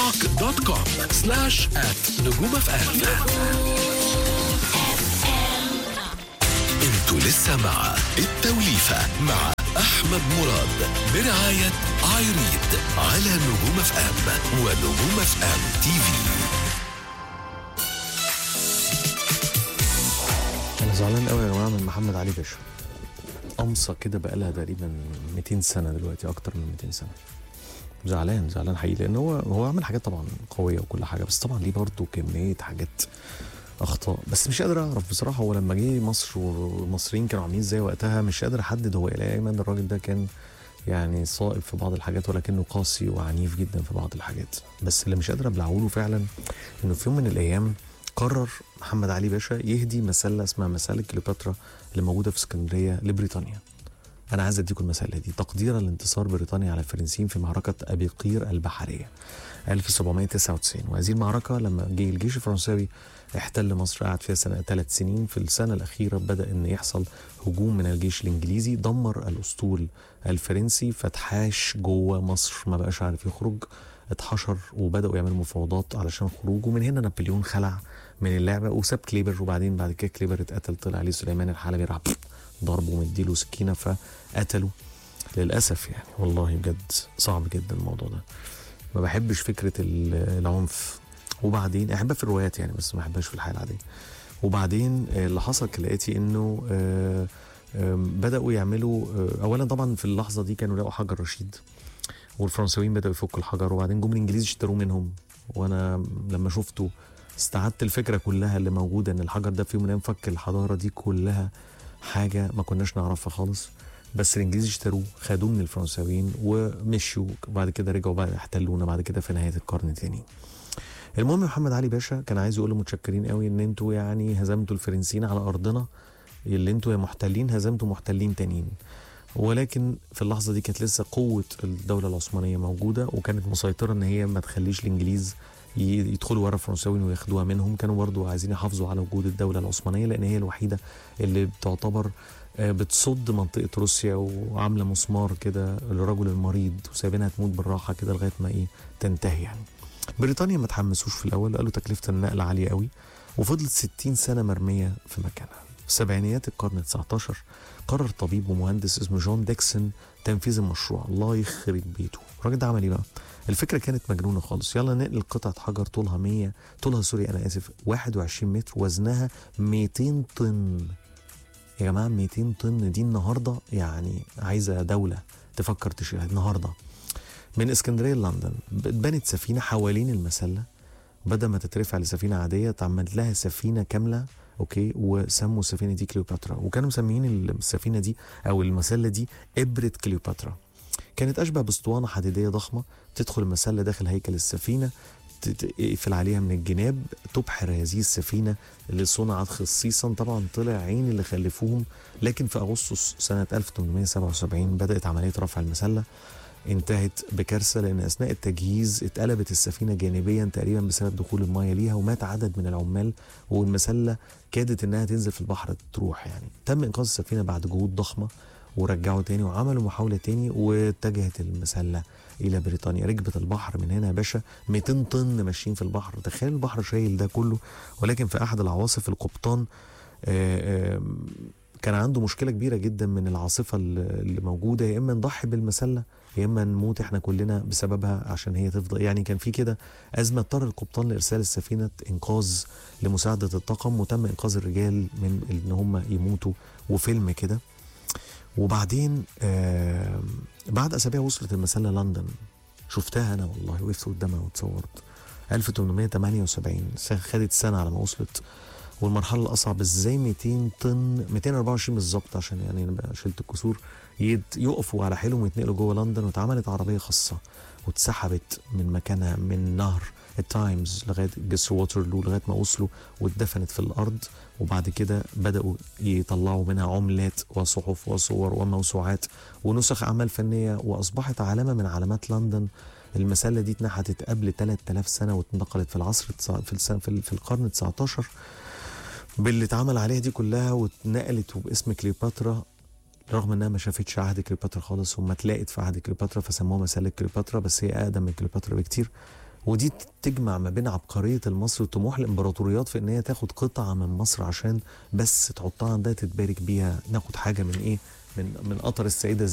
توك دوت كوم سلاش ات نجوم اف ام انتوا لسه مع التوليفة مع احمد مراد برعاية ايريد على نجوم اف ام ونجوم اف ام تي في انا زعلان قوي يا جماعه من محمد علي باشا قمصه كده بقالها تقريبا 200 سنه دلوقتي اكتر من 200 سنه زعلان زعلان حقيقي لان هو هو عمل حاجات طبعا قويه وكل حاجه بس طبعا ليه برضه كميه حاجات اخطاء بس مش قادر اعرف بصراحه هو لما جه مصر والمصريين كانوا عاملين ازاي وقتها مش قادر احدد هو الى اي مدى الراجل ده كان يعني صائب في بعض الحاجات ولكنه قاسي وعنيف جدا في بعض الحاجات بس اللي مش قادر ابلعه له فعلا انه في يوم من الايام قرر محمد علي باشا يهدي مسله اسمها مسله كليوباترا اللي موجوده في اسكندريه لبريطانيا انا عايز اديكم المساله دي تقديرا لانتصار بريطانيا على الفرنسيين في معركه ابي قير البحريه 1799 وهذه المعركه لما جه الجيش الفرنساوي احتل مصر قعد فيها سنه ثلاث سنين في السنه الاخيره بدا ان يحصل هجوم من الجيش الانجليزي دمر الاسطول الفرنسي فتحاش جوه مصر ما بقاش عارف يخرج اتحشر وبداوا يعملوا مفاوضات علشان خروج ومن هنا نابليون خلع من اللعبه وساب كليبر وبعدين بعد كده كليبر اتقتل طلع عليه سليمان الحلبي راح ضربه ومديله سكينه فقتله للاسف يعني والله بجد صعب جدا الموضوع ده ما بحبش فكره ال- العنف وبعدين احبها في الروايات يعني بس ما بحبهاش في الحياه العاديه وبعدين آه، اللي حصل كلاقيتي انه آه، آم، بداوا يعملوا آه، اولا طبعا في اللحظه دي كانوا لقوا حجر رشيد والفرنساويين بداوا يفكوا الحجر وبعدين جم الانجليز اشتروه منهم وانا لما شفته استعدت الفكره كلها اللي موجوده ان الحجر ده في يوم من الايام فك الحضاره دي كلها حاجه ما كناش نعرفها خالص بس الانجليز اشتروه خدوه من الفرنساويين ومشوا وبعد كده رجعوا بقى احتلونا بعد كده في نهايه القرن الثاني المهم محمد علي باشا كان عايز يقول له متشكرين قوي ان انتوا يعني هزمتوا الفرنسيين على ارضنا اللي انتوا يا محتلين هزمتوا محتلين تانيين ولكن في اللحظه دي كانت لسه قوه الدوله العثمانيه موجوده وكانت مسيطره ان هي ما تخليش الانجليز ي- يدخلوا ورا الفرنساويين وياخدوها منهم كانوا برضو عايزين يحافظوا على وجود الدوله العثمانيه لان هي الوحيده اللي بتعتبر آه، بتصد منطقه روسيا وعامله مسمار كده للرجل المريض وسايبينها تموت بالراحه كده لغايه ما ايه تنتهي يعني بريطانيا ما تحمسوش في الاول قالوا تكلفه النقل عاليه قوي وفضلت 60 سنه مرميه في مكانها في سبعينيات القرن 19 قرر طبيب ومهندس اسمه جون ديكسون تنفيذ المشروع الله يخرب بيته الراجل ده عمل ايه بقى الفكره كانت مجنونه خالص يلا نقل قطعه حجر طولها 100 طولها سوري انا اسف 21 متر وزنها 200 طن يا جماعه 200 طن دي النهارده يعني عايزه دوله تفكر تشيلها النهارده من اسكندريه لندن اتبنت سفينه حوالين المسله بدل ما تترفع لسفينه عاديه اتعمل لها سفينه كامله اوكي وسموا السفينه دي كليوباترا وكانوا مسميين السفينه دي او المسله دي ابره كليوباترا كانت اشبه باسطوانه حديديه ضخمه تدخل المسله داخل هيكل السفينه ت- ت- يقفل عليها من الجناب تبحر هذه السفينه اللي صنعت خصيصا طبعا طلع عين اللي خلفوهم لكن في اغسطس سنه 1877 بدات عمليه رفع المسله انتهت بكارثه لان اثناء التجهيز اتقلبت السفينه جانبيا تقريبا بسبب دخول المايه ليها ومات عدد من العمال والمسله كادت انها تنزل في البحر تروح يعني تم انقاذ السفينه بعد جهود ضخمه ورجعوا تاني وعملوا محاوله تاني واتجهت المسله الى بريطانيا ركبت البحر من هنا يا باشا 200 طن ماشيين في البحر تخيل البحر شايل ده كله ولكن في احد العواصف القبطان آه، آه، كان عنده مشكله كبيره جدا من العاصفه اللي اللي موجوده يا اما نضحي بالمسله يا اما نموت احنا كلنا بسببها عشان هي تفضل يعني كان في كده ازمه اضطر القبطان لارسال السفينه انقاذ لمساعده الطاقم وتم انقاذ الرجال من ان هم يموتوا وفيلم كده وبعدين آه بعد اسابيع وصلت المسله لندن شفتها انا والله وقفت قدامها وتصورت 1878 س- خدت سنه على ما وصلت والمرحله الاصعب ازاي 200 طن 224 بالظبط عشان يعني انا بقى شلت الكسور يت- يقفوا على حيلهم ويتنقلوا جوه لندن واتعملت عربيه خاصه واتسحبت من مكانها من نهر التايمز لغايه جسر ووترلو لغايه ما وصلوا واتدفنت في الارض وبعد كده بداوا يطلعوا منها عملات وصحف وصور وموسوعات ونسخ اعمال فنيه واصبحت علامه من علامات لندن المسله دي اتنحتت قبل 3000 سنه واتنقلت في العصر التسع- في السنة في, ال- في القرن 19 باللي اتعمل عليها دي كلها واتنقلت وباسم كليوباترا رغم انها ما شافتش عهد كليوباترا خالص وما اتلاقت في عهد كليوباترا فسموها مسله كليوباترا بس هي اقدم من كليوباترا بكتير ودي تجمع ما بين عبقريه المصري وطموح الامبراطوريات في ان هي تاخد قطعه من مصر عشان بس تحطها عندها تتبارك بيها ناخد حاجه من ايه من من قطر السيده